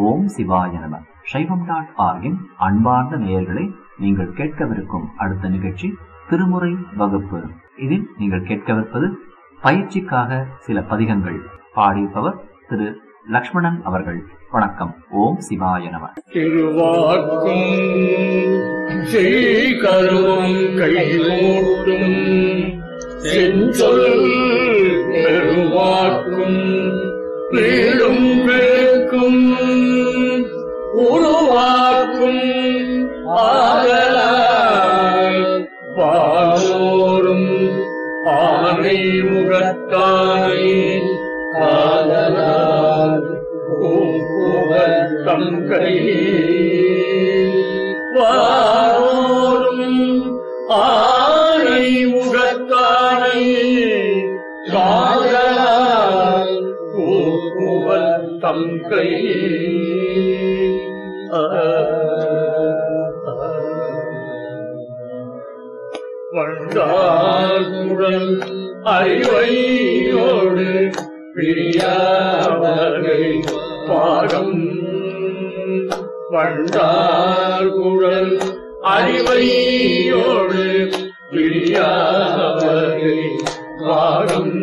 ஓம் சிவாய நம சைவம் டாட் ஆர்கின் அன்பார்ந்த நேயர்களை நீங்கள் கேட்கவிருக்கும் அடுத்த நிகழ்ச்சி திருமுறை வகுப்பு இதில் நீங்கள் கேட்கவிருப்பது பயிற்சிக்காக சில பதிகங்கள் பாடியிருப்பவர் திரு லக்ஷ்மணன் அவர்கள் வணக்கம் ஓம் சிவாய நம திருவாக்கும் செய்கரும் கைகூட்டும் செஞ்சொல் பெருவாக்கும் வீடும் பெருக்கும் உருவாக்கும் ஆதலால் பாலோரும் ஆனை முகத்தாய் காதலால் பூப்புவர் தங்கை வாரோரும் ஆனை முகத்தானை காதலால் பூப்புவர் தங்கை வந்தாகுடன் அறிவையோடு பிரியாவகை பாகம் வந்தாகுடன் அறிவையோடு பிரியாவகை பாகம்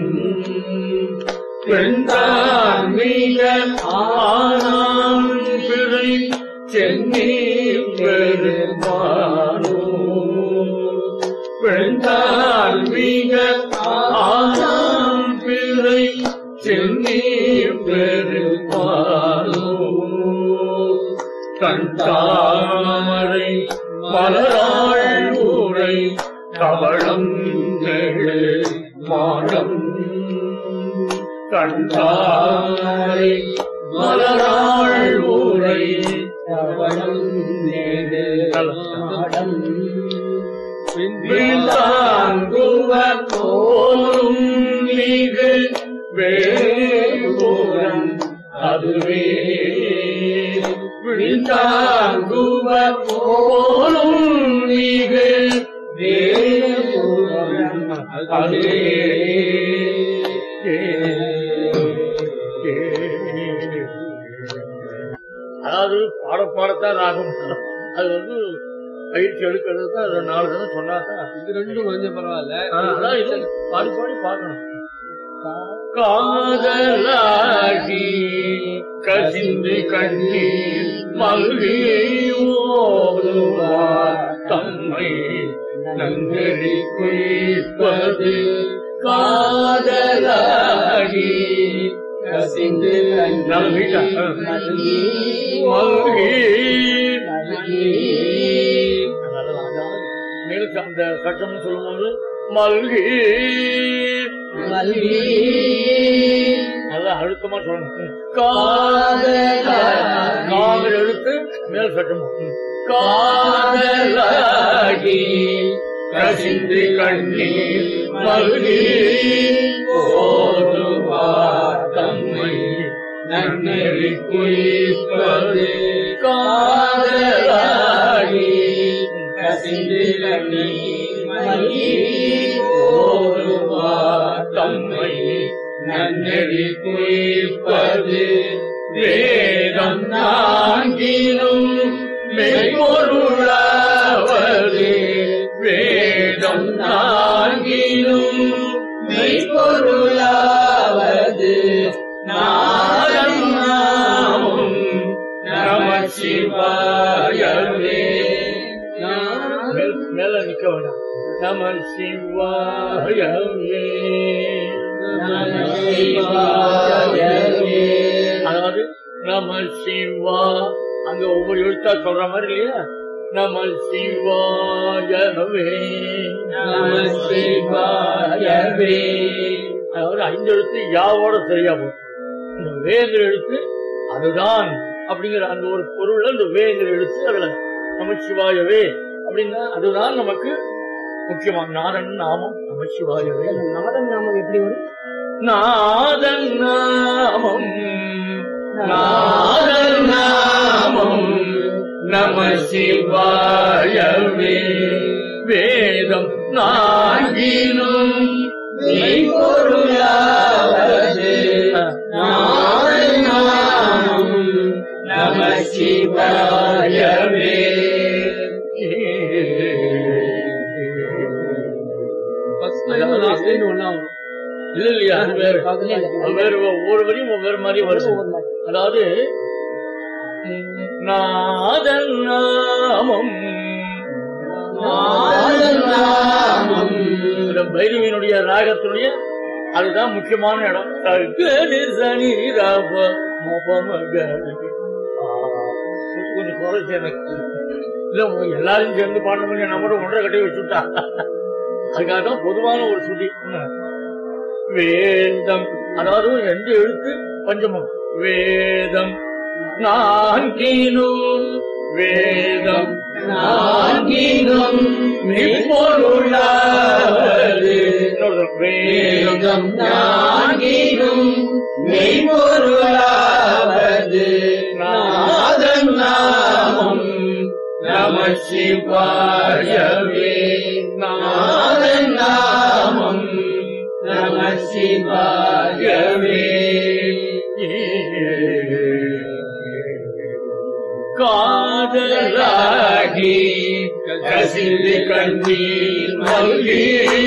பெண்தான் மிக ஆனான் பிறை சென்னி பெருமானோ பெண்தால் மிக ஆனாம் பிறை சென்னி பெருமானோ கண்டாமரை மலராள் ஊரை கவளம் நெழு மாடம் கண்டாமரை மலராள் ஊரை கவளம் நெழு மாடம் விழுந்தாங்குவர் போலும் மிகு வேறுபுறம் அதுவே விழுந்தாங்குவர் போலும் மிகு வேறுபுறம் அதுவே அதாவது பாட பாடத்தான் ராகம் அது வந்து பயிற்சி எடுக்கிறது தான் அது நாலு தடவை சொன்னா தான் இது ரெண்டும் கொஞ்சம் பரவாயில்ல அதான் இது பாடி பாடி பார்க்கணும் காதலாகி கசிந்து கண்ணீர் மல்கி ஓதுவார் தம்மை நங்கரி குய்ப்பது காதலாகி கசிந்து நல்கிட்டா மல்கி மேலுக்கு அந்த சட்டம் சொல்லும்போது மல்கி நல்லா அழுத்தமா சொல்லணும் காதல் காதல் எழுத்து மேல் சட்டம் காதலாகி கசிந்து கண்ணீர் மல்கி ஓதுவார் தம்மை நன்னறி குய்ப்பது காதலாகி கசிந்து கண்ணீர் மல்கி ஓதுவார் தம்மை நன்னறி குய்ப்பது வேதம் நான்கிலும் மெய்பொருளாவது வேதம் நான்கிலும் மெய்பொருளாவது நாதம் நாமும் நம சிவாயவே மேல நிக்க வேண்டாம் நம சிவாயவே அதாவது நம சிவா அங்க ஒவ்வொரு எழுத்தா சொல்ற மாதிரி இல்லையா நம சிவாயவே நம சிவாயவே அதாவது ஐந்து எழுத்து யாவோட சரியா போகும் இந்த வேங்கிற எழுத்து அதுதான் அப்படிங்கிற அந்த ஒரு பொருள்ல இந்த வேங்கிற எழுத்து அதுல நமச்சிவாயவே அப்படின்னா அதுதான் நமக்கு முக்கியமான நாதன் நாமம் நமச்சிவாயவே நாதன் நாமம் எப்படி வரும் நாதன் நாமம் நாதன் நாமம் நம சிவாயவே வேதம் நாகினும் மெய்பொருளாவது நாதன் நாமம் நம சிவாயவே ஃபர்ஸ்ட் லைன் லாஸ்ட் லைன் ஒண்ணா வரும் இல்ல இல்லையா அது வேற இல்ல, இல்ல. அது வேற ஒவ்வொரு வரையும் ஒவ்வொரு மாதிரி வருது அதாவது நாதன் நாமம் நாதன் நாமம். இந்த பைரவியினுடைய ராகத்தினுடைய அதுதான் முக்கியமான இடம் சகரி சனி ராப மபமகரி. ஆ, கொஞ்சம் குறைச்சு எனக்கு இல்ல உங்க எல்லாரும் சேர்ந்து பாட முடியும் நம்ம கூட ஒன்றரை கட்டி வச்சுட்டா அதுக்காக தான் பொதுவான ஒரு சுதி என்ன? வேதம் அதாவது ரெண்டு எழுத்து பஞ்சமம் வேதம் நான்கினும் வேதம் நான்கினும் மெய்ப்பொருளாவது இன்னொரு வேதம் வேதம் நான்கினும் மெய்ப்பொருளாவது நாதன் நாமம் நம சிவாயவே நாதன் நாமம் நம சிவாயவே காதலாகி கசிந்து கண்ணீர் மல்கி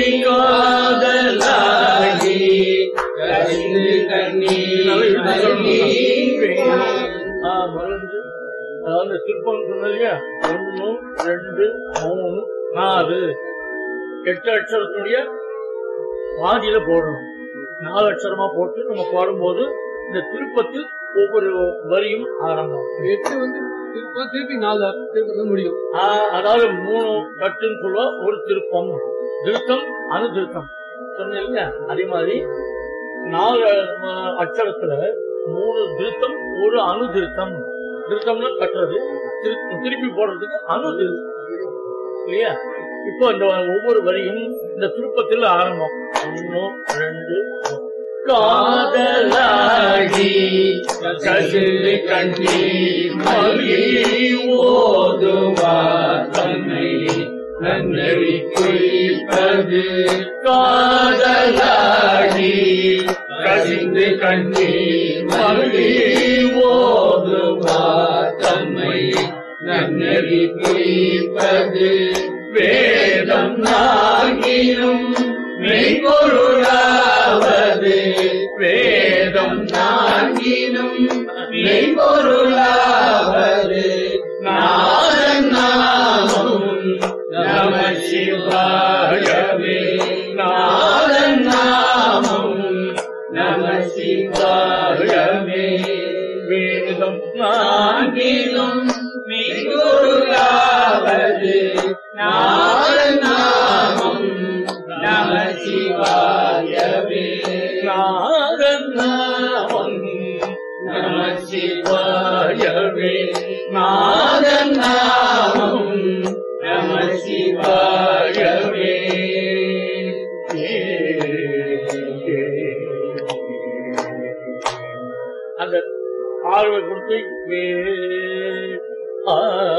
காதலாகி கசிந்து கண்ணீர் மல்கி ஆ, மலர்ந்து அதாவது சிற்பம் சொன்னலையா ஒண்ணு ரெண்டு மூணு நாலு எட்டு அக்ஷரத்துடைய பாதியில போடணும் நாலு அக்ஷரமா போட்டு நம்ம பாடும்போது இந்த திருப்பத்தில் ஒவ்வொரு வரியும் ஆரம்பம் எட்டு வந்து திருப்ப திருப்பி நாலு திருப்பி முடியும் ஆ, அதாவது மூணு கட்டுன்னு சொல்லுவா ஒரு திருப்பம் திருத்தம் அணு திருத்தம் சொன்னேன் இல்லையா அதே மாதிரி நாலு ஆ, அக்ஷரத்துல மூணு திருத்தம் ஒரு அணு திருத்தம் திருத்தம்னா கட்டுறது திரு- திருப்பி போடுறதுக்கு அணு திருத்தம் இல்லையா இப்போ இந்த ஒவ்வொரு வரியும் இந்த திருப்பத்தில் ஆரம்பம் ஒன்னு ரெண்டு மூணு. காதலாகி கசிந்து கண்ணீர் மல்கி ஓதுவார் தன்னை நன்னறி குறிப்பது காதலாகி கசிந்து கண்ணீர் மல்கி ஓதுவார் தன்மை நன்னறி குறிப்பது வேதம் நாகினும் மெய்பொருளாவது வேதம் நான்கினும் மெய்ப்பொருளாவது நாதன் நாமம் நம சிவாயவே நாதன் நாமம் நம சிவாயவே வேதம் நான்கினும் மெய்ப்பொருளாவது நாதன் நாமம் நம சிவாயவே நாதன் நாமம் நம சிவாயவே நாதன் நாமம் நம சிவாயவே அந்த ஆர்வை கொடுத்து வே ஆ,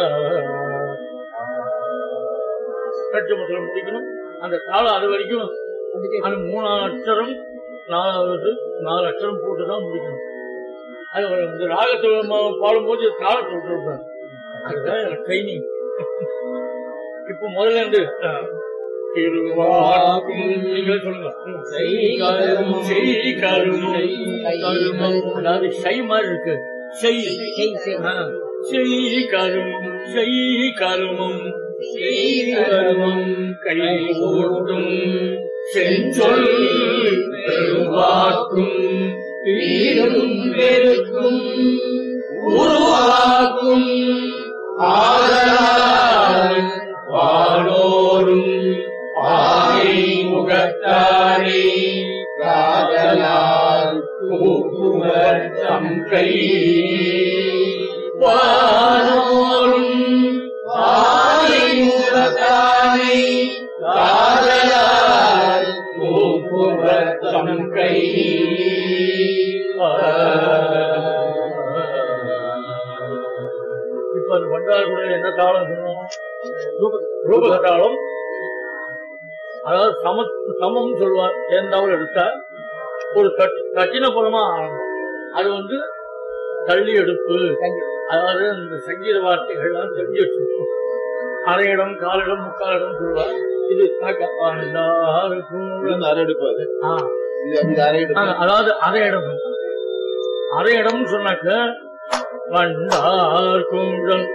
கட்டு முதல்ல முடிக்கணும் அந்த தாளம் அது வரைக்கும் அந்த மூணாவது அக்ஷரம் நாலாவது நாலு அக்ஷரம் போட்டு தான் முடிக்கணும் அது ஒரு இந்த ராகத்தை ம- பாடும்போது தாளத்தை விட்டுருப்பேன் அதுதான் ட்ரைனிங் இப்போ முதல்ல இருந்து அஹ், திருவாக்கும் நீங்களே சொல்லுங்க ம். செய்கரும் செய்கரும் செய்கரும் அதாவது செய் மாதிரி இருக்கு செய் ஆ. செய் கரும் செய் கருமம் செய்கரும் கை கூட்டும் செஞ்சொல் பெருவாக்கும் வீடும் பெருக்கும் உருவாக்கும் ஆதலால் வாழோரும் ஆகை முகத்தாரே காதலால் கூக்குவர் தம் கை வாழோரும் ஆகை முகத்தாரே காதலால் கூக்குவர் தம் கை இப்ப அந்த பண்டார் கூட என்ன தாளம் சொன்னோம் ரூபக தாளம் அதாவது சம சமம் சொல்லுவார் சேர்ந்தாவில் எடுத்தா ஒரு கட்- கட்டின புறமா ஆரம்பம் அது வந்து தள்ளி எடுப்பு அதாவது இந்த சங்கீத வார்த்தைகள்லாம் தெரிஞ்சு வச்சிருக்கோம் அரை இடம் காலிடம் முக்கால் இடம் சொல்லுவார் இது தகவலாருக்கும் இந்த அரை எடுப்பாது ஆ, இது இது அரை ஆ, எடுப்பு அதாவது அரை இடம் அரை இடம் சொன்னாக்க வண்டார் குழல்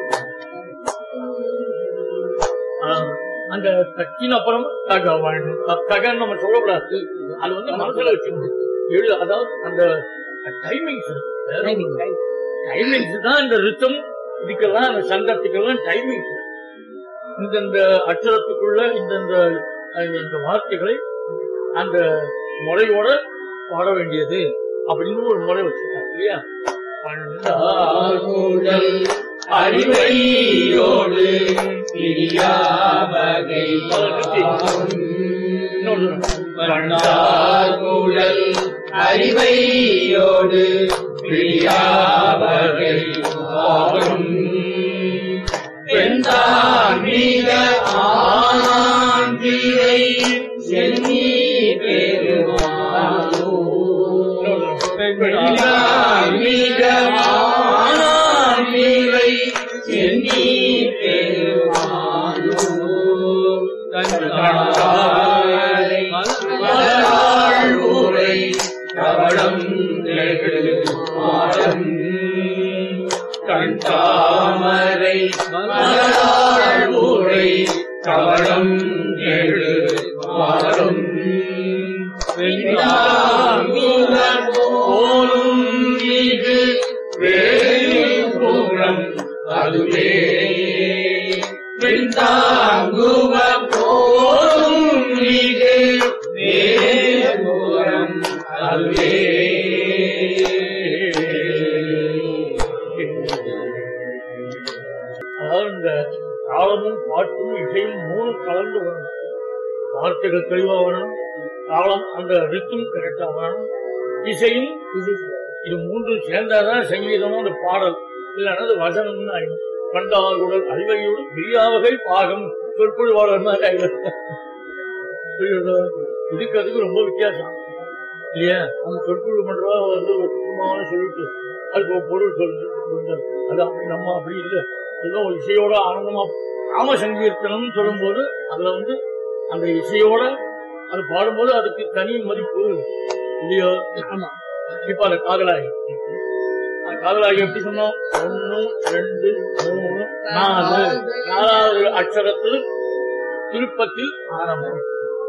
ஆ, அந்த தக்கின் அப்புறம் தகவன் தகன்னு நம்ம சொல்லக்கூடாது அது வந்து மனசுல வச்சுக்கணும் எழு அதாவது அந்த டைமிங்ஸ் டைமிங்ஸ் தான் இந்த ரித்தம் இதுக்கெல்லாம் அந்த சங்கத்துக்கெல்லாம் டைமிங்ஸ் இந்தந்த அச்சரத்துக்குள்ள இந்தந்த அஹ், இந்த வார்த்தைகளை அந்த முறையோட பாட வேண்டியது அப்படின்னு ஒரு முறை வச்சிருக்காங்க இல்லையா பண்டார் கூடல் அறிவையோடு பிரியாவகை இன்னொரு வண்டார் கூடல் அறிவையோடு பிரியாவகை ஆகும் பெண்தான் மீத ஆண்டியை சென்னி பெருமானோ பெண்தான் மீத ஆண்டியை சென்னி பெருமானோ கண்டாய் மலராள் ஊரை கவளம் மாடம் கண்டாமரை மலராள் ஊரை கவளம் எழு மாடம் போலும் இது வேறுபுறம் அதுவே பின்தாங்குவ போலும் இது வேறுபுறம் அதுவே அதாவது இந்த தாளமும் பாட்டும் இசையும் மூணு கலந்து வரணும் வார்த்தைகள் தெளிவா வரணும் தாளம் அந்த ரித்தும் கரெக்டா வரணும் இசையும் இது மூன்று சேர்ந்தாதான் சங்கீதமும் அந்த பாடல் இல்லைன்னா அது வசனம்னு ஆயிடும் கண்டாகுடல் அல்வையோடு பிரியாவகை பாகம் சொற்பொழிவாளர் மாதிரி ஆயிடும் புரியுதா? இதுக்கு அதுக்கு ரொம்ப வித்தியாசம் இல்லையா அந்த சொற்பொழிவு பண்றவா வந்து ஒரு சும்மாவான சொல்லிட்டு அதுக்கு ஒரு பொருள் சொல்லு அது அப்படி நம்ம அப்படி இல்லை அதுதான் ஒரு இசையோட ஆனந்தமா நாம சங்கீர்த்தனம் சொல்லும்போது அதுல வந்து அந்த இசையோட அது பாடும்போது அதுக்கு தனி மதிப்பு இல்லையோ ஆமா இப்ப அந்த காதலாகி அந்த காதலாகி எப்படி சொன்னோம் ஒன்னு ரெண்டு மூணு நாலு நாலாவது அக்ஷரத்தில் திருப்பத்தில் ஆரம்பம்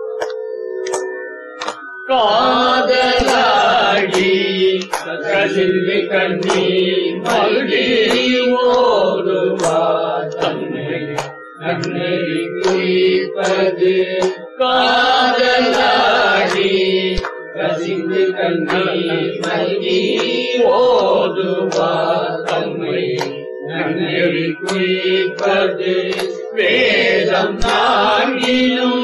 காதலாடி கசிந்து கண்ணீர் மல்கி ஓடுவார் தன்னை தன்னை குறிப்பது காதலாடி கசிந்து கண்ணீர் மல்கி ஓடுவார் தம்மை நன்னெறி குறிப்பது வேதம் நான்கிலும்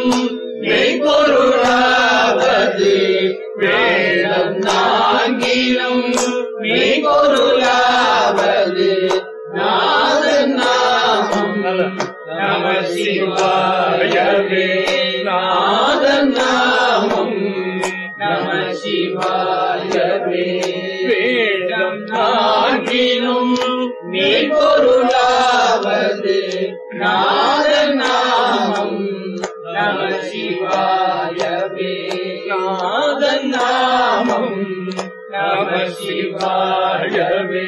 மெய்பொருளாவது வேதம் நான்கிலும் மெய்பொருளாவது நாதன் நாமம் நம சிவாயவே நாதன் நாமம் நம சிவாயவே வேதம் நான்கிலும் மெய்பொருளாவது நாதன் நாமம் நம சிவாயவே நாதன் நாமம் நம சிவாயவே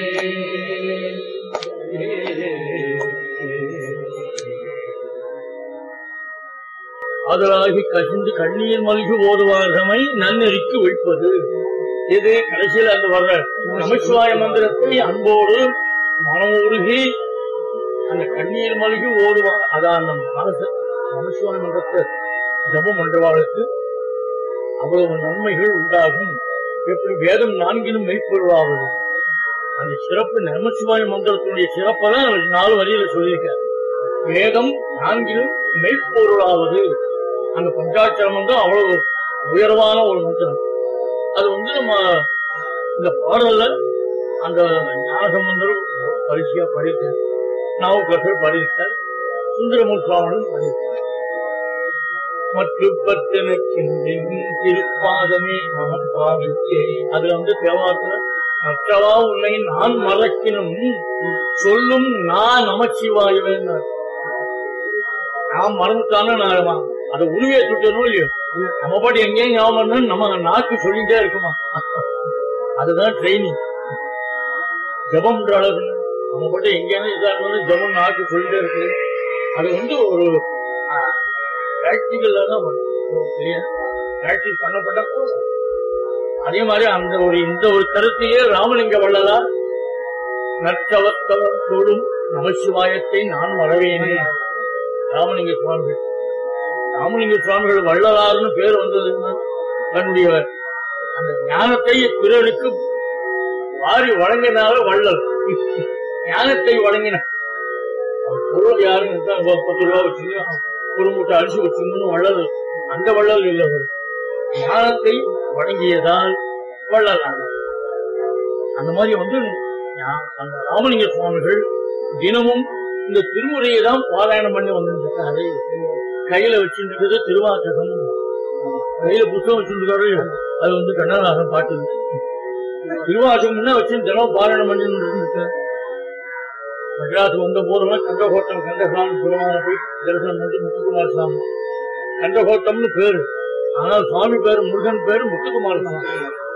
காதலாகி கசிந்து கண்ணீர் மல்கி ஓதுவார்கமை நன்னெறிக்கு வைப்பது இது கடைசியில் அந்த வர்ற நமச்சிவாய மந்திரத்தை அன்போடு மனமுருகி அந்த கண்ணீர் மல்கி ஓதுவார் அதான் அந்த மனச நமச்சிவாய மந்திரத்தை ஜபம் பண்றவாளுக்கு அவ்வளவு நன்மைகள் உண்டாகும் எப்படி வேதம் நான்கிலும் மெய்ப்பொருளாவது அந்த சிறப்பு நமச்சிவாய மந்திரத்தினுடைய சிறப்பெல்லாம் நாலு வரியில சொல்லியிருக்காரு வேதம் நான்கிலும் மெய்ப்பொருளாவது அந்த பஞ்சாட்சர மந்திரம் அவ்வளவு உயர்வான ஒரு மந்திரம் அது வந்து நம்ம இந்த பாடல்ல அந்த ஞானசம்பந்தரும் பரிசையா படித்தார் நாவுக்கரசர் படித்தார் சுந்தரமூர் சுவாமியும் படித்தார் மற்றும் பத்தனுக்கின்றேன் திருப்பாதமே மனப்பாவித்தே அதுல வந்து தேவாரத்துல மற்றவா உன்னை நான் மறக்கினும் சொல்லும் நான் நமச்சிவாயுவேன் நான் மறந்துட்டானே நான் அதை உருவே சுட்டணும் இல்லையோ நம்ம பாட்டு எங்கேயும் ஞாபகம் இருந்தாலும் நம்ம நாக்கு சொல்லிட்டே இருக்குமா அதுதான் ட்ரைனிங் ஜபம்ன்ற அளவு நம்ம பாட்டு எங்கேயாவது இதா இருந்தாலும் ஜபம் நாக்கு சொல்லிட்டே இருக்கு அது வந்து ஒரு பிராக்டிக்கல்ல தான் பிராக்டிஸ் பண்ணப்பட்ட போதும். அதே மாதிரி அந்த ஒரு இந்த ஒரு கருத்தையே ராமலிங்க வள்ளலார் நற்சவத்தவம் தோடும் நமசிவாயத்தை நான் வரவேனே ராமலிங்க சுவாமிகள் ராமலிங்க சுவாமிகள் வள்ளலார்னு பேர் வந்ததுன்னா தன்னுடைய அந்த ஞானத்தை பிறருக்கு வாரி வழங்கினால வள்ளல் ஞானத்தை வழங்கின அவர் பொருள் யாருன்னு இருந்தா, ஒரு பத்து ரூபா வச்சுங்க ஒரு மூட்டை அரிசி வச்சுங்கன்னு வள்ளல் அந்த வள்ளல் இல்லை அவர். ஞானத்தை வழங்கியதால் வள்ளல் ஆனார். அந்த மாதிரி வந்து ஞா- அந்த ராமலிங்க சுவாமிகள் தினமும் இந்த திருமுறையை தான் பாராயணம் பண்ணி வந்துருக்காரு கையில வச்சிருக்கிறது திருவாசகம் கையில புத்தகம் வச்சிருக்காரு அது வந்து கண்ணதாசன் பாட்டு திருவாசகம்னா வச்சு தினம் பாராயணம் பண்ணி இருக்காரு மெட்ராஸ் வந்த போதெல்லாம் கண்டகோட்டம் கண்டசாமி பெருமான போய் தரிசனம் பண்ணி முத்துக்குமார் சாமி கண்டகோட்டம்னு பேரு ஆனால் சுவாமி பேரு முருகன் பேரு முத்துக்குமார் சாமி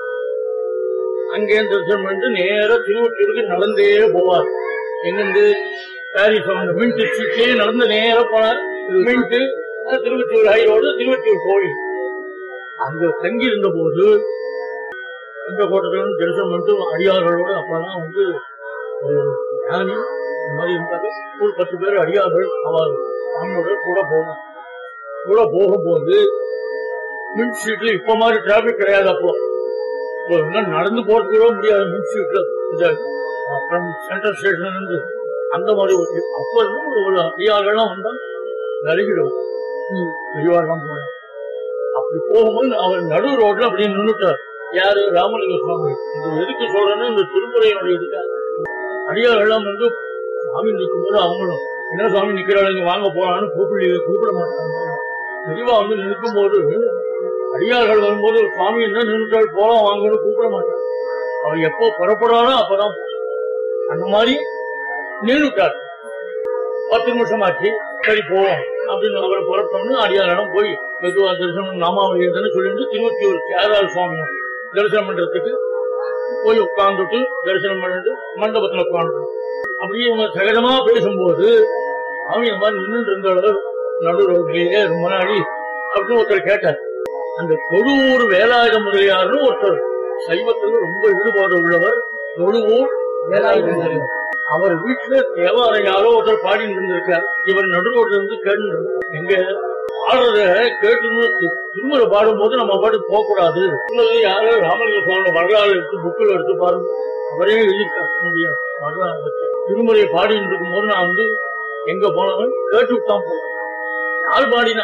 அங்கே தரிசனம் பண்ணிட்டு நேரா திருவொற்றியூருக்கு நடந்தே போவார் எங்கிருந்து பாரிஸ் அவங்க மின் திருச்சிக்கே நடந்து நேரா போனார் மின்ட்டு திருவொற்றியூர் ஹைரோடு திருவொற்றியூர் கோயில் அங்க தங்கி இருந்த போது இந்த கோட்டத்தில் தரிசனம் பண்ணிட்டு அடியார்களோடு அப்பதான் வந்து ஒரு ஞானி இந்த மாதிரி இருந்தாங்க ஒரு பத்து பேர் அடியார்கள் அவர் அவங்களோட கூட போனார் கூட போகும்போது மின் ஸ்ட்ரீட்ல இப்ப மாதிரி டிராபிக் கிடையாது அப்போ இப்போ இன்னும் நடந்து போறது கூட முடியாது மின் ஸ்ட்ரீட்ல இந்த அப்புறம் சென்ட்ரல் ஸ்டேஷன்ல இருந்து அந்த மாதிரி ஒரு அப்ப இருந்து ஒரு ஒரு அடியார்கள்லாம் வந்தா நறுகிடும் பெரியவாரெல்லாம் போனேன் அப்படி போகும்போது அவர் நடு ரோட்ல அப்படியே நின்னுட்டார் யாரு ராமலிங்க சுவாமி இது எதுக்கு சொல்றேன்னு இந்த திருமுறையினுடைய இதுக்காக அடியார்கள்லாம் வந்து சுவாமி நிற்கும்போது அவங்களும் என்ன சுவாமி நிக்கிறாள் இங்க வாங்க போறான்னு கூப்பிட கூப்பிட மாட்டாங்க பெரியவா வந்து நிற்கும்போது அடியார்கள் வரும்போது சுவாமி என்ன நின்றுட்டாள் போலாம் வாங்கன்னு கூப்பிட மாட்டாங்க அவர் எப்போ புறப்படுறாரோ அப்பதான் போவார். அந்த மாதிரி நின்றுட்டார் பத்து நிமிஷம் ஆச்சு சரி போவோம் அப்படின்னு அவரை புறப்பட்டோம்னு அடியாரிடம் போய் மெதுவா தரிசனம் நாமாவளி எதுன்னு சொல்லிட்டு திருவத்தி ஒரு கேரள சுவாமி தரிசனம் பண்றதுக்கு போய் உட்கார்ந்துட்டு தரிசனம் பண்ணிட்டு மண்டபத்துல உட்கார்ந்து அப்படியே இவங்க சகஜமா பேசும்போது அவன் இந்த மாதிரி நின்று இருந்த நடு ரோட்லயே ரொம்ப நாளி அப்படின்னு ஒருத்தர் கேட்டார் அந்த தொழுவூர் வேலாயுத முதலியார்னு ஒருத்தர் சைவத்தில் ரொம்ப ஈடுபாடு உள்ளவர் தொழுவூர் வேலாயுத முதலியார் அவர் வீட்டுல தேவாரம் யாரோ ஒருத்தர் பாடிட்டு இருந்திருக்கார் இவர் நடு ரோட்ல இருந்து கேட்டு எங்க பாடுறத கேட்டு திருமுறை பாடும்போது நம்ம பாட்டு போக கூடாது திருமலை யாரோ ராமலிங்க சுவாமி வரலாறு எடுத்து புக்கில் எடுத்து பாருங்க அவரே எழுதியிருக்கார் முடியும் வரலாறு எடுத்து. திருமுறையை பாடிட்டு இருக்கும் போது நான் வந்து எங்க போனவன் கேட்டுட்டு தான் போனேன் யார் பாடினா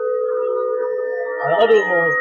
அதாவது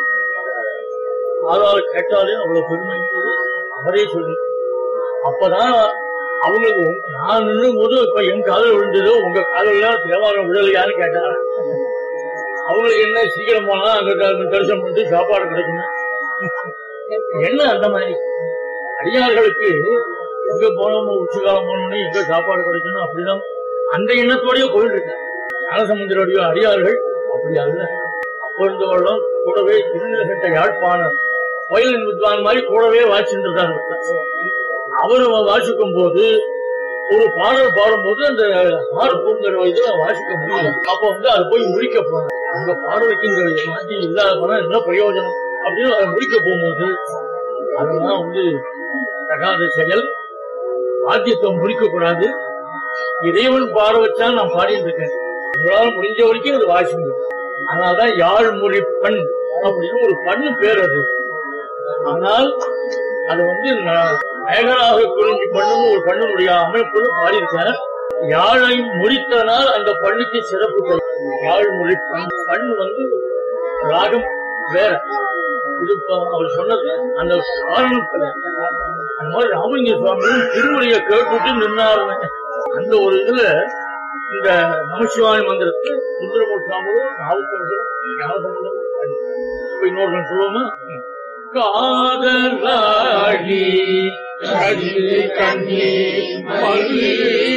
ஆதார கேட்டாலே அவ்வளவு பெருமை என்பது அவரே சொல்லி அப்பதான் அவங்களுக்கு உங்க- நான் நின்னும் போது இப்ப என் காதல் விழுந்ததோ உங்க காதல்லாம் தேவாரம் விழலையான்னு கேட்டாங்க அவங்களுக்கு என்ன சீக்கிரம் போனா அங்க த- தரிசனம் பண்ணிட்டு சாப்பாடு கிடைக்கணும் என்ன அந்த மாதிரி அடியார்களுக்கு எங்க போனோம் உச்சிகாலம் போனோம்னு எங்க சாப்பாடு கிடைக்கணும் அப்படிதான் அந்த எண்ணத்தோடய போயிட்டு இருக்காங்க ஞானசமுந்தருடைய அடியார்கள் அப்படி அல்ல அப்போ இருந்தவர்களும் கூடவே திருநிலகட்ட யாழ்ப்பாணம் வயலின் வித்வான் மாதிரி கூடவே வாசிச்சுட்டு இருந்தார் ஒருத்தர். அவரு வாசிக்கும் போது ஒரு பாடல் பாடும்போது அந்த ஹார்ப்புங்கிற இதுல வாசிக்க முடியல அப்ப வந்து அது போய் முடிக்க போனோம் அந்த பாடலுக்கு இந்த மாற்றி இல்லாத போனா என்ன பிரயோஜனம் அப்படின்னு அதை முடிக்க போகும்போது அதெல்லாம் வந்து தகாத செயல் வாத்தியத்தை முடிக்க கூடாது இறைவன் பாட வச்சா நான் பாடிட்டு இருக்கேன் உங்களால முடிஞ்ச வரைக்கும் அது வாசிங்க அதனாலதான் யாழ் மொழி பண் அப்படின்னு ஒரு பண்ணு பேர் அது ஆனால் அது வந்து நான் மேகராக குறிஞ்சி பண்ணுன்னு ஒரு பண்ணுடைய அமைப்புல பாடியிருக்கேன் யாழை முடித்தனால் அந்த பண்ணுக்கு சிறப்பு கிடைக்கும். யாழ் மொழி பண் பண் வந்து ராகம் வேற இது இப்ப அவர் சொன்னது அந்த காரணத்துல அந்த மாதிரி ராமலிங்க சுவாமியும் திருமுறையை கேட்டுட்டு நின்னாருங்க அந்த ஒரு இதுல இந்த நமசிவாய மந்திரத்தை சுந்தரமூர் சுவாமியும் நாவுக்கரசரும் ஞானசம்பந்தரும் இப்ப இன்னொரு சொல்லுவோமா காதலாடி கடிது கண்ணீர் மல்லி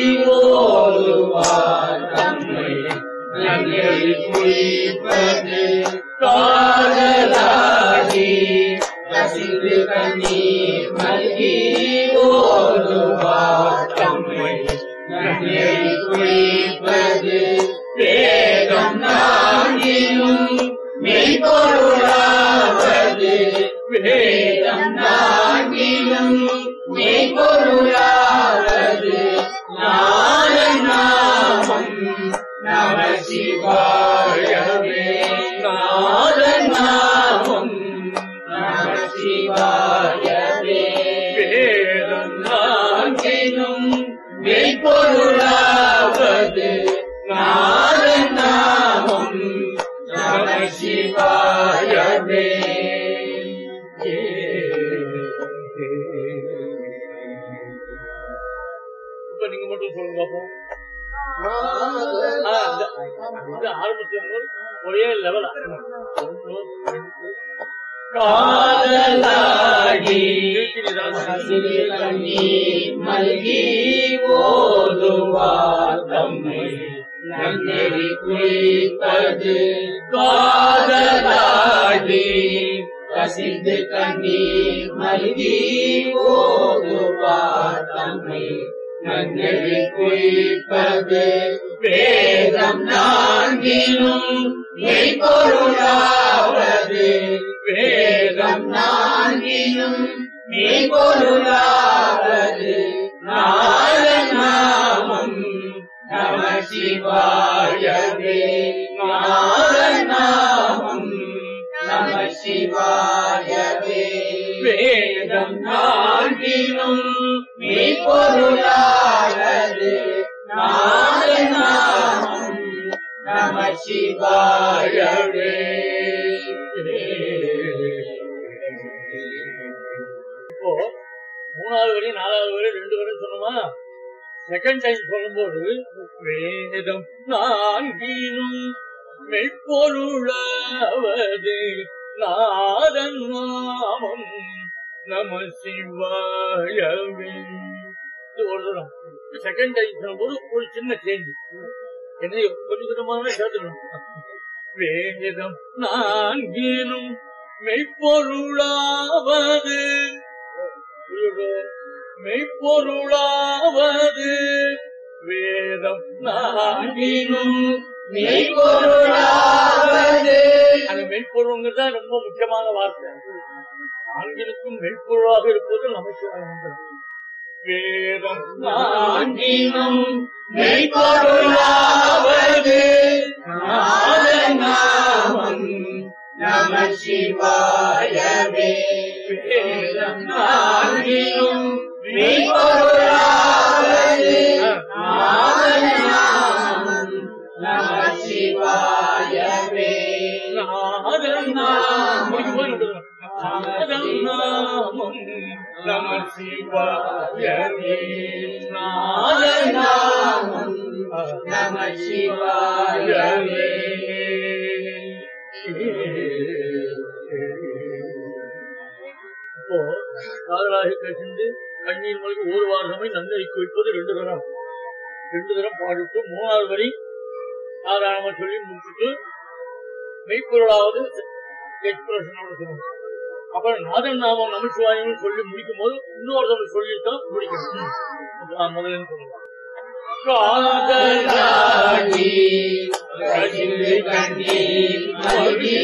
ஓதுவார் தம்மை நன்மை குளிப்பது காதலாடி கசிந்து கண்ணீர் மல்கி ஓதுவார் தம்மை நன்மை குளிப்பது வேதம் நாடினும் மெய்பொருளாவது வேதம் நாடினும் மெய்பொருளாவது நாத நாமம் நம சிவாயவே நாத நாமம் நம சிவாயவே வேதம் நான்கினும் மெய்பொருளாவது நாத நாமம் நம சிவாயவே இப்ப நீங்க மட்டும் சொல்லுங்க பாப்போம் ஆ, இந்த- இந்த ஆரம்பத்துல இருந்து ஒரே லெவலா காதலாடி கசிறு கண்ணீர் மல்கி ஓதுவார் தம்மை நன்னெறி குளிப்பது காதலாடி கசிந்து கண்ணீர் மல்கி ஓதுவார் தம்மை நன்னெறி குளிப்பது வேதம் நான்கிலும் மெய்பொருளாவது வேதம் நான்கிலும் மெய்பொருளாவது நாத நாமம் நம சிவாயவே நாத நாமம் நம சிவாயவே வேதம் நான்கிலும் மெய்பொருளாவது நாத நாமம் நம சிவாயவே இப்போ மூணாவது வரி நாலாவது வரி ரெண்டு வரை சொன்னோமா செகண்ட் டைம் சொல்லும்போது வேதம் நான்கினும் மெய்ப்பொருளாவது நாதன் நாமம் நம சிவாயவே இது ஒரு தரம் செகண்ட் டைம் சொல்லும்போது ஒரு சின்ன சேஞ்ச் என்ன கொஞ்சம் கொஞ்சமாக சேர்த்துக்கணும் வேதம் நான்கினும் மெய்ப்பொருளாவது புரியுதோ? மெய்ப்பொருளாவது வேதம் நான்கினும் மெய்பொருளாவது அந்த மெய்ப்பொருள்ங்கிறது தான் ரொம்ப முக்கியமான வார்த்தை நான்கினுக்கும் மெய்ப்பொருளாக இருப்பது நமச்சிவாய மந்திரம் வேதம் நான்கினும் மெய்பொருளாவது நாத நாமம் நம சிவாயவே வேதம் நான்கினும் மெய்பொருளாவது நாத நாமம் நம சிவாயவே நாதம் நாமம் நாதம் நாமம் நம சிவாயவே நாதம் நாமம் நம சிவாயவே இப்போ காதலாக கசிந்து கண்ணீர் மொழிக்கு ஒரு வாரமே நன்மை வைப்பது ரெண்டு தரம் ரெண்டு தரம் பாடிட்டு மூணாவது வரி சாதாரணமா சொல்லி முடிச்சுட்டு மெய்ப்பொருளாவது எக்ஸ்பிரஷனோட சொல்லணும் அப்புறம் நாதன் நாமம் நமச்சிவாயம்னு சொல்லி முடிக்கும் போது இன்னொருத்தர் சொல்லித்தான் முடிக்கணும் அதான் முதல்ல சொல்லலாம் காதலாடி கசிந்து கண்ணீர் மல்கி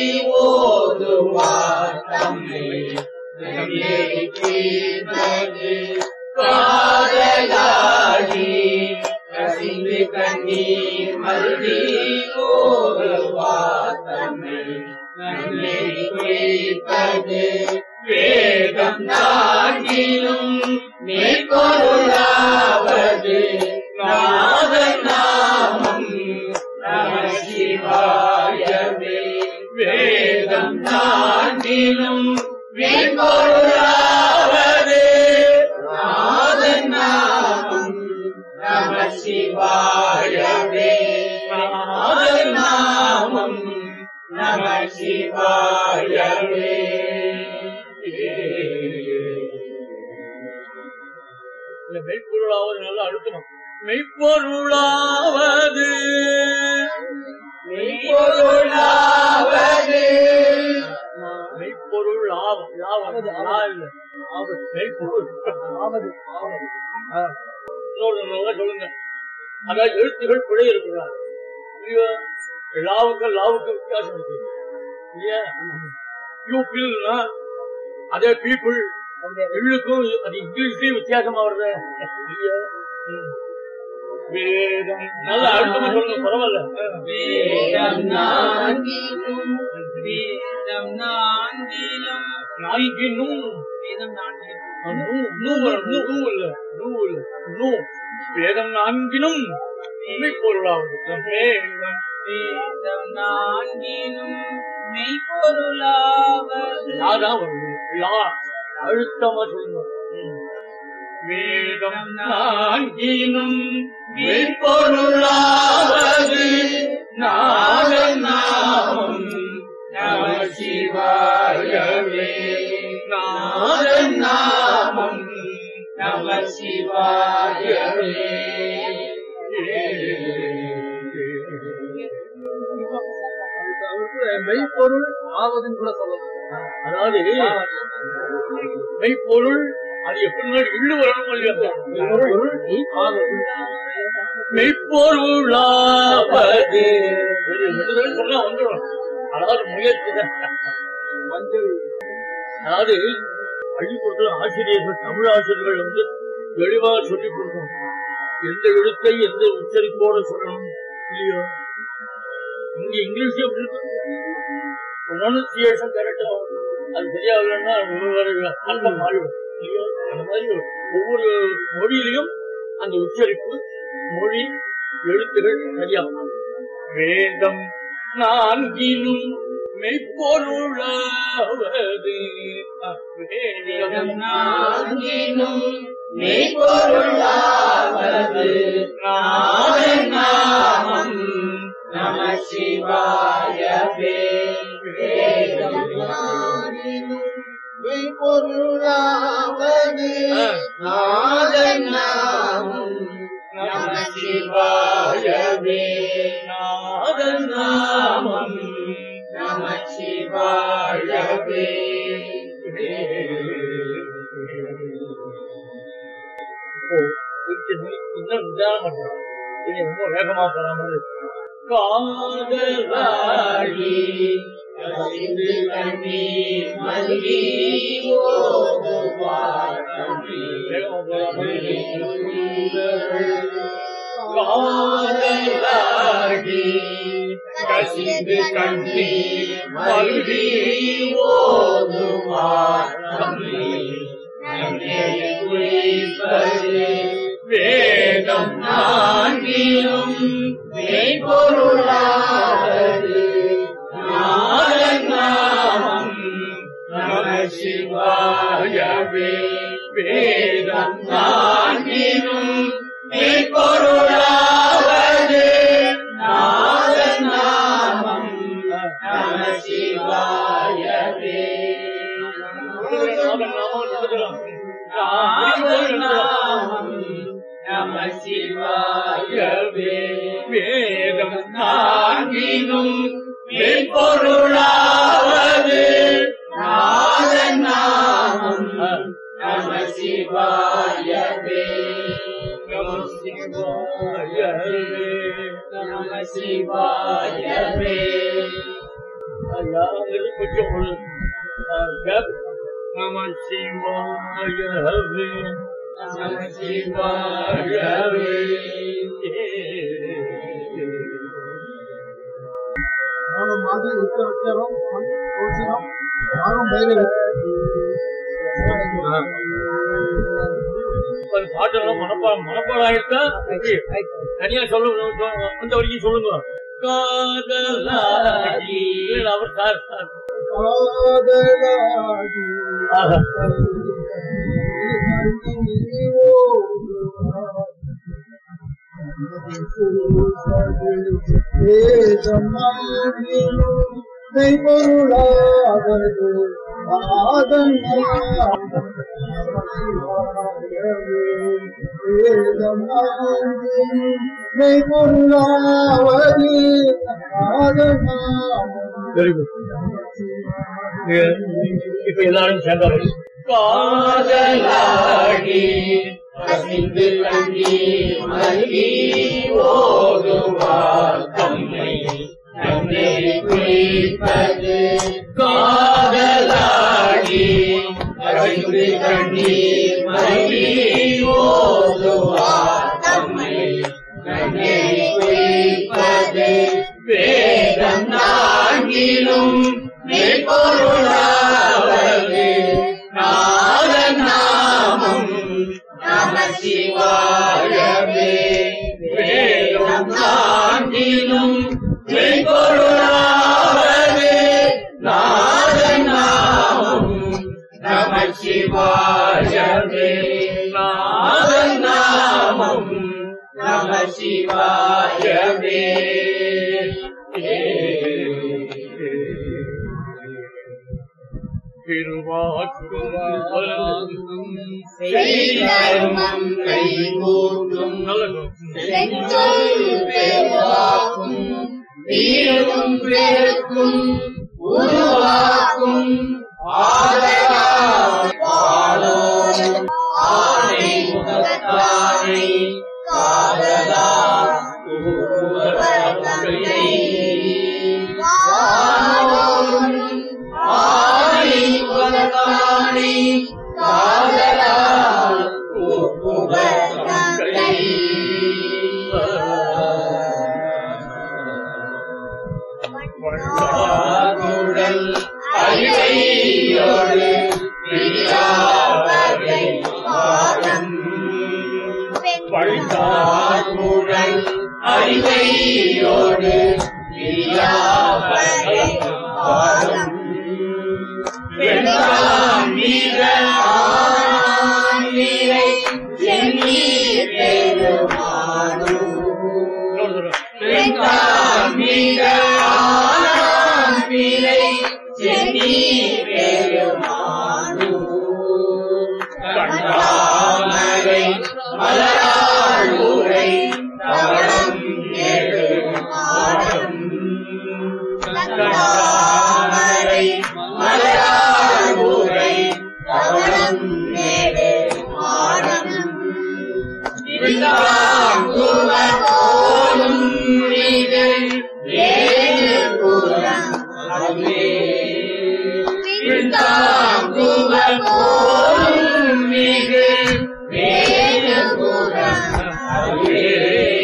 ஓதுவார் தம்மை நன்னெறி குளிப்பது காதலாடி கசிந்து கண்ணீர் மல்கி ஓதுவார் தம்மை நன்னெறி குளிப்பது வேதம் நாட்டிலும் மேற்கொள்ளாவது நாத நாமம் நம சிவாயவே வேதம் நாட்டிலும் மேற்கொள்ளாவது நாத நாமம் நம சிவாயவே நாத நாமம் நம சிவாயவே இந்த மெய்ப்பொருளாவது நல்லா அழுத்தணும் மெய்ப்பொருளாவது மெய்ப்பொருளாவது மெய்ப்பொருள் ஆவம் லாவம் லா இல்ல ஆவது மெய்ப்பொருள் ஆவது ஆ. இன்னொரு நல்லா சொல்லுங்க அதாவது எழுத்துகள் பிழை இருக்கக்கூடாது இல்லையா லாவுக்கு லாவுக்கு வித்தியாசம் இருக்கு இல்லையா யூபிள்னா அதே பீப்புள் எள்ளுக்கும் அது இங்கிலீஷ்லயும் வித்தியாசமா வருது இல்லையா ம். வேதம் நல்லா அழுத்தமா சொல்லுங்க பரவாயில்ல வேதம் நான்கிலும் வேதம் நான்கிலும் நான்கினும் வேதம் நான்கிலும் நூ நூ வரும். நூ நூ இல்ல நூ இல்ல நூ வேதம் நான்கினும் மெய்ப்பொருளாவது வேதம் வேதம் நான்கிலும் மெய்ப்பொருளாவது லா தான் வரும் லா அழுத்தமா சொல்லுங்க ம். வேதம் நான்கினும் மெய்ப்பொருளாவது நாதன் நாமம் நம சிவாயவே நாதன் நாமம் நம சிவாயவே மெய்ப்பொருள் ஆவதுன்னு கூட சொல்லலாம் அதாவது மெய்ப்பொருள் அது எப்படி இள்ளு வரணும் இல்லையா மெய்ப்பொருளாவது ஒரு ரெண்டு தடவை சொன்னா வந்துடும் அதாவது முயற்சி தான் அதாவது பள்ளிக்கூடத்தில் ஆசிரியர்கள் தமிழ் ஆசிரியர்கள் வந்து தெளிவாக சொல்லிக் கொடுக்கணும் எந்த எழுத்தை எந்த உச்சரிப்போட சொல்லணும் இல்லையோ இங்க இங்கிலீஷ் எப்படி இருக்கு ப்ரொனன்சியேஷன் கரெக்டா அது சரியாகலன்னா ஒவ்வொரு அர்த்தம் மாறிடும் இல்லையா? அந்த மாதிரி ஒவ்வொரு மொழியிலையும் அந்த உச்சரிப்பு மொழி எழுத்துகள் சரியா வேதம் நான்கினும் மெய்ப்பொருளாவது வேதம் நான்கினும் மெய்ப்பொருளாவது நாதன் நாமம் நம சிவாயவே வேதம் நான்கினும் மெய்ப்பொருளாவது நாதன் நாமம் நம சிவாயவே நாதன் நாமம் நம சிவாயவே இப்போ கொஞ்சம் நி- இன்னும் நிதானம் பண்றோம் இது ரொம்ப வேகமா போற மாதிரி இருக்கு. காதலாடி கசிந்து கண்ணீர் மல்கி ஓதுவார் கண்ணீர் வேகமா போற மாதிரி இருக்கு. காதலாடி கசிந்து கண்ணீர் மல்கி ஓதுவார் கண்ணீர் நன்மையை குறிப்பது வேதம் நான்கிலும் மெய்ப்பொருளாவது நாதன் நாமம் நம சிவாயவே வேதம் நான்கிலும் மெய்ப்பொருளாவது நாதன் நாமம் நம சிவாயவே நாதன் நாமம் எழுதலாம். நாதன் நாமம் நம சிவாயவே வேதம் நான்கினும் மெய்ப்பொருளாவது நாதன் நாமம் நம சிவாயவே நம சிவாயவே. நம சிவாயவே ஐயா, அங்கிருந்து கொஞ்சம் ஒரு ஆ, gap. நம சிவாயவே நம சிவாயவே ಮಾನವಮಾಗಿ ಉತ್ತರಕ್ಷರಂ ಕೋಶಿನಂ ನಾನು ಬೇರೆ ஒரு பாட்டெல்லாம் மனப்பா மனப்பாடம் ஆயிருக்கா எப்படி? தனியா சொல்லுங்க அந்த வரைக்கும் சொல்லுங்க காதலாகி இல்ல, அவர் சார் சார் ಕಾದಲಾಗಿ ஆஹா. மெய்பொருளாவது நாதன் வேதம் நான்கும் மெய்பொருளாவது நாதநாமம் வெரி குட் இப்ப எல்லாரும் சேர்ந்தாரு காதலாடி அசிந்து கண்ணீர் மல்கி ஓதுவார் தம்மை தன்னை குறிப்பது காதலாடி அசிந்து கண்ணீர் மல்கி ஓதுவார் தம்மை தன்னை குறிப்பது வேதம் நான்கிலும் மெய்பொருளாவது நாமம் நம சிவாயவே வேதம் நான்கிலும் மெய்பொருளாவது நாமம் நம சிவாயவே நாமம் நம சிவாயவே திருவாக்குவாக்கும் செய்தர்மம் கைகூட்டும் நல்ல செஞ்சொல் பெருவாக்கும் வீரும் பெருக்கும் உருவாக்கும் ஆதலால் வாழோம் ஆனை முகத்தானை காதலால் கூறுவதை வாழோம் ஆனை முகத்தானை காதலால் கூறுவதை பாகுடல் அறிவையோடு பிரியாவகை பாடம் பழுதாகுடல் அறிவையோடு பிரியாவகை பாடம் வெண்ணாம் வீர ஆணிரை சென்னீர் பெருமானும் வெண்ணாம் வீர ஆணிரை சென்னீர் பெருமானும் கண்டாமரை மலராள் ஊரை தவளம் ஏழு மாடம் கண்டாமரை மலராள் ஊரை தவளம் ஏழு மாடம் விழாங்குவர் போலும் மீது ஏழு புறம் அதுவே விழாங்குவர் போலும் மீது ஏழு புறம் அதுவே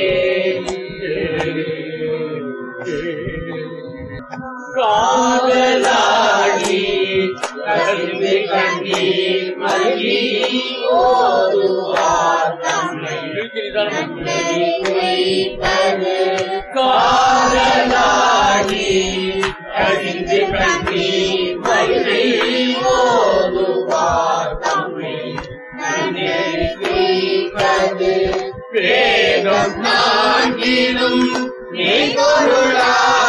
காதலாடி கலந்து கண்ணீர் மல்கி ஓதுவார் தம்மை குறிப்பது காதலாடி கழிந்து கண்ணீர் மல்கி ஓதுவார் தம்மை நன்னே குறிப்பது வேதம் நான்கிலும் நீ பொருளா